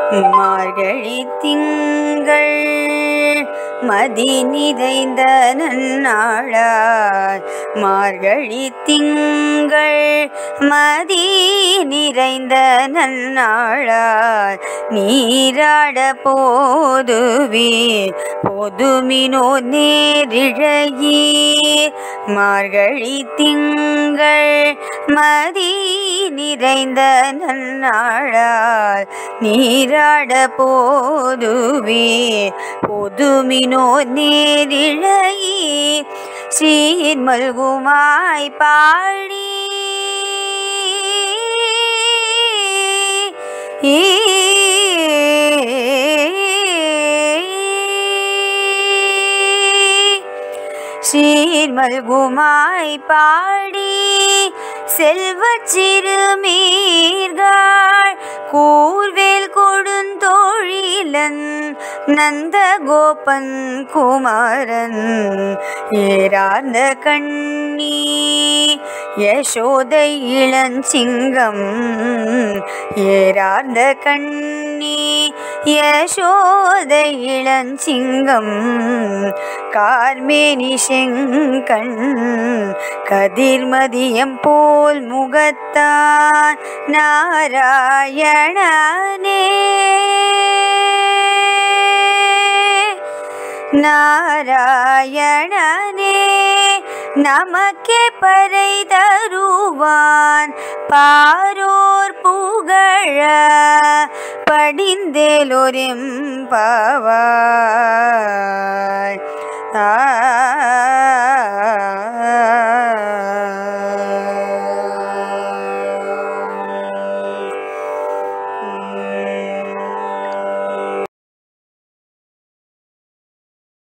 மார்கழி திங்கள் மதி நிறைந்த நன்னாளாய் மார்கழி திங்கள் மதி நிறைந்த நன்னாளாய் நீராட போதுவே பொதுமினோ நேரிழையீர் மார்கழி திங்கள் மதி நிறைந்த நன்னாளால் நீராட போதுவே பொதுமினோ நேரிழையீ சீர் மல்குமாய் பாடி சீர்மல்குமாய் பாடி செல்வச் சிறுமீர்கள் கூர்வேல் கொடுந்தோழிலன் நந்த கோபன் குமாரன் ஏறார்ந்த கண்ணி யசோதை இளஞ்சிங்கம் ஏறார்ந்த கண்ணி யசோதை இளஞ்சிங்கம் கார்மேனி செங்கண் கதிர்மதியம் போல் முகத்தான் நாராயணனே நாராயணனே நமக்கே பறை தருவான் பாரோர் புகழ படிந்தேலோரெம் பாவாய் ஆ